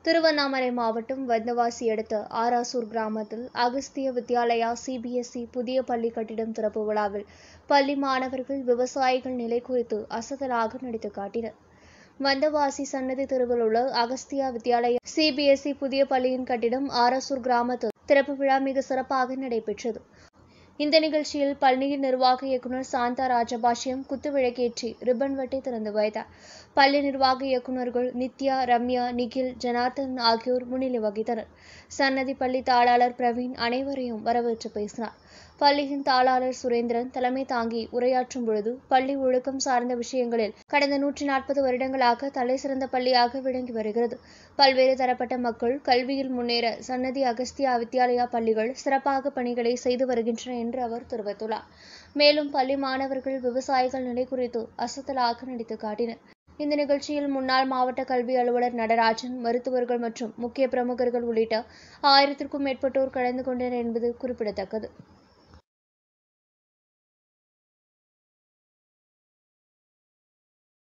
திருவண்ணாமலை மாவட்டம் வந்தவாசி அடுத்த ஆராசூர் கிராமத்தில் அகஸ்திய வித்யாலயா சிபிஎஸ்இ புதிய பள்ளி கட்டிடம் திறப்பு விழாவில் பள்ளி மாணவர்கள் விவசாயிகள் நிலை குறித்து அசத்தலாக நடித்து காட்டினர் வந்தவாசி சன்னதி தெருவில் உள்ள அகஸ்தியா வித்யாலயா சிபிஎஸ்இ புதிய பள்ளியின் கட்டிடம் ஆராசூர் கிராமத்தில் திறப்பு விழா மிக சிறப்பாக நடைபெற்றது இந்த நிகழ்ச்சியில் பள்ளியின் நிர்வாக இயக்குநர் சாந்தா ராஜபாஷ்யம் குத்துவிளக்கேற்றி ரிப்பன் வெட்டி திறந்து வைத்தார் பள்ளி நிர்வாக இயக்குநர்கள் நித்யா ரம்யா நிகில் ஜனார்தன் ஆகியோர் முன்னிலை வகித்தனர் சன்னதி பள்ளி தாளாளர் பிரவீன் அனைவரையும் வரவேற்று பேசினார் பள்ளியின் தாளாளர் சுரேந்திரன் தலைமை தாங்கி உரையாற்றும் பொழுது பள்ளி ஒழுக்கம் சார்ந்த விஷயங்களில் கடந்த நூற்றி நாற்பது வருடங்களாக தலை சிறந்த பள்ளியாக விளங்கி வருகிறது பல்வேறு தரப்பட்ட மக்கள் கல்வியில் முன்னேற சன்னதி அகஸ்தியா வித்யாலயா பள்ளிகள் சிறப்பாக பணிகளை செய்து வருகின்றன என்று அவர் தெரிவித்துள்ளார் மேலும் பள்ளி மாணவர்கள் விவசாயிகள் நிலை குறித்து அசத்தலாக நடித்து காட்டினர் இந்த நிகழ்ச்சியில் முன்னாள் மாவட்ட கல்வி அலுவலர் நடராஜன் மருத்துவர்கள் மற்றும் முக்கிய பிரமுகர்கள் உள்ளிட்ட ஆயிரத்திற்கும் மேற்பட்டோர் கலந்து கொண்டனர் என்பது குறிப்பிடத்தக்கது